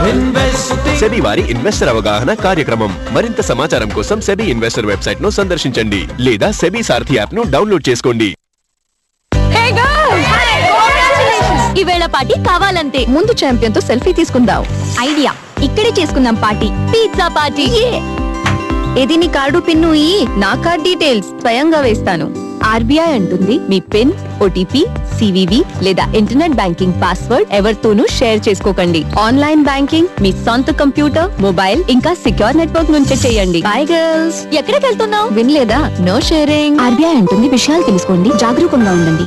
SEBI వారి investor అవగాహన కార్యక్రమం మరింత సమాచారం కోసం సెబీ ఇన్వెస్టర్ వెబ్సైట్ ను సందర్శించండి లేదా సెబీ సారథి యాప్ ను డౌన్లోడ్ చేసుకోండి ఈవేళ పార్టీ కావాలంతే ముందు ఛాంపియన్ తో సెల్ఫీ తీసుకుందాం ఐడియా ఇక్కడే చేసుకుందాం పార్టీ పిజ్జా పార్టీ ఇది నీ కార్డు పిన్ను ఈ నా కార్డ్ డీటెయిల్స్ స్వయంగా వేస్తాను ఆర్బీఐ అంటుంది మీ పిన్ ఓటీపీ సివివి లేదా ఇంటర్నెట్ బ్యాంకింగ్ పాస్వర్డ్ ఎవరితోనూ షేర్ చేసుకోకండి ఆన్లైన్ బ్యాంకింగ్ మీ సొంత కంప్యూటర్ మొబైల్ ఇంకా సిక్యూర్ నెట్వర్క్ నుంచే చేయండి బై గర్ల్స్ ఎక్కడికి వెళ్తున్నావు వినలేదా నో షేరింగ్ ఆర్బీఐ అంటుంది విషయాలు తెలుసుకోండి జాగరూకంగా ఉండండి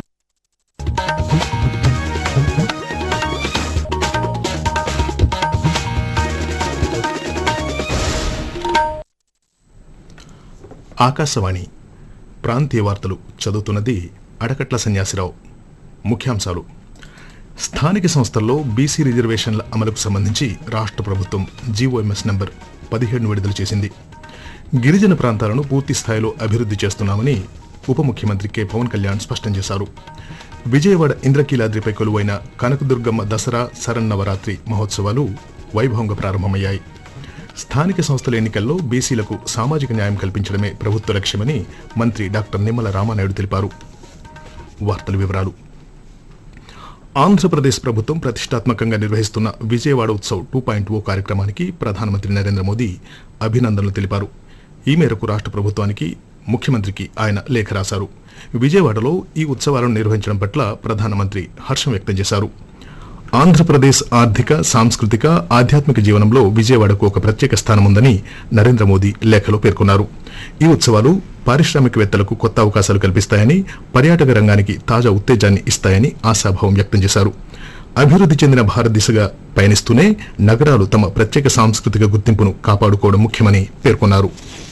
ఆకాశవాణి ప్రాంతీయ వార్తలు చదువుతున్నది అడకట్ల సన్యాసిరావు ముఖ్యాంశాలు స్థానిక సంస్థల్లో బీసీ రిజర్వేషన్ల అమలుకు సంబంధించి రాష్ట్ర ప్రభుత్వం జీఓఎంఎస్ నెంబర్ పదిహేడును విడుదల చేసింది గిరిజన ప్రాంతాలను పూర్తి స్థాయిలో అభివృద్ధి చేస్తున్నామని ఉప ముఖ్యమంత్రి కె పవన్ కళ్యాణ్ స్పష్టం చేశారు విజయవాడ ఇంద్రకీలాద్రిపై కొలువైన కనకదుర్గమ్మ దసరా శరన్నవరాత్రి మహోత్సవాలు వైభవంగా ప్రారంభమయ్యాయి స్థానిక సంస్థల ఎన్నికల్లో బీసీలకు సామాజిక న్యాయం కల్పించడమే ప్రభుత్వ లక్ష్యమని మంత్రి డాక్టర్ నిమ్మల రామానాయుడు తెలిపారు వార్తల వివరాలు ఆంధ్రప్రదేశ్ ప్రభుత్వం ప్రతిష్టాత్మకంగా నిర్వహిస్తున్న Vijayawada Utsav two point O కార్యక్రమానికి ప్రధానమంత్రి నరేంద్ర మోదీ అభినందనలు తెలిపారు ఈ మేరకు రాష్ట్ర ప్రభుత్వానికి ముఖ్యమంత్రికి ఆయన లేఖ రాశారు విజయవాడలో ఈ ఉత్సవాలను నిర్వహించడం పట్ల ప్రధానమంత్రి హర్షం వ్యక్తం చేశారు ఆంధ్రప్రదేశ్ ఆర్థిక సాంస్కృతిక ఆధ్యాత్మిక జీవనంలో విజయవాడకు ఒక ప్రత్యేక స్థానం ఉందని నరేంద్ర మోదీ లేఖలో పేర్కొన్నారు ఈ ఉత్సవాలు పారిశ్రామికవేత్తలకు కొత్త అవకాశాలు కల్పిస్తాయని పర్యాటక రంగానికి తాజా ఉత్తేజాన్ని ఇస్తాయని ఆశాభావం వ్యక్తం చేశారు అభివృద్ధి చెందిన భారత్ దిశగా పయనిస్తూనే నగరాలు తమ ప్రత్యేక సాంస్కృతిక గుర్తింపును కాపాడుకోవడం ముఖ్యమని పేర్కొన్నారు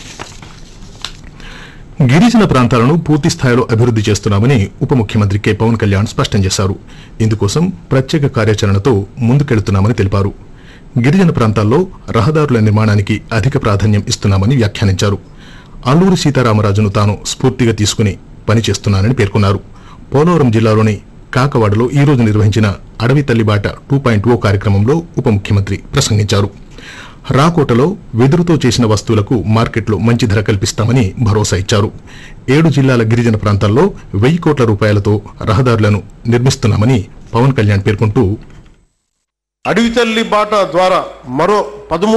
గిరిజన ప్రాంతాలను పూర్తి స్థాయిలో అభివృద్ధి చేస్తున్నామని ఉప ముఖ్యమంత్రి కె పవన్ కళ్యాణ్ స్పష్టం చేశారు ఇందుకోసం ప్రత్యేక కార్యాచరణతో ముందుకెళ్తున్నామని తెలిపారు గిరిజన ప్రాంతాల్లో రహదారుల నిర్మాణానికి అధిక ప్రాధాన్యం ఇస్తున్నామని వ్యాఖ్యానించారు అల్లూరి సీతారామరాజును తాను స్ఫూర్తిగా తీసుకుని పనిచేస్తున్నానని పేర్కొన్నారు పోలవరం జిల్లాలోని కాకవాడలో ఈ రోజు నిర్వహించిన అడవి తల్లిబాట టూ పాయింట్ ఓ కార్యక్రమంలో ఉప ముఖ్యమంత్రి ప్రసంగించారు రాకోటలో వెదురుతో చేసిన వస్తువులకు మార్కెట్లో మంచి ధర కల్పిస్తామని భరోసా ఇచ్చారు ఏడు జిల్లాల గిరిజన ప్రాంతాల్లో వెయ్యి కోట్ల రూపాయలతో రహదారులను నిర్మిస్తున్నామని పవన్ కళ్యాణ్ పేర్కొంటూ అడవి తల్లి బాట ద్వారా మరో పదమూడు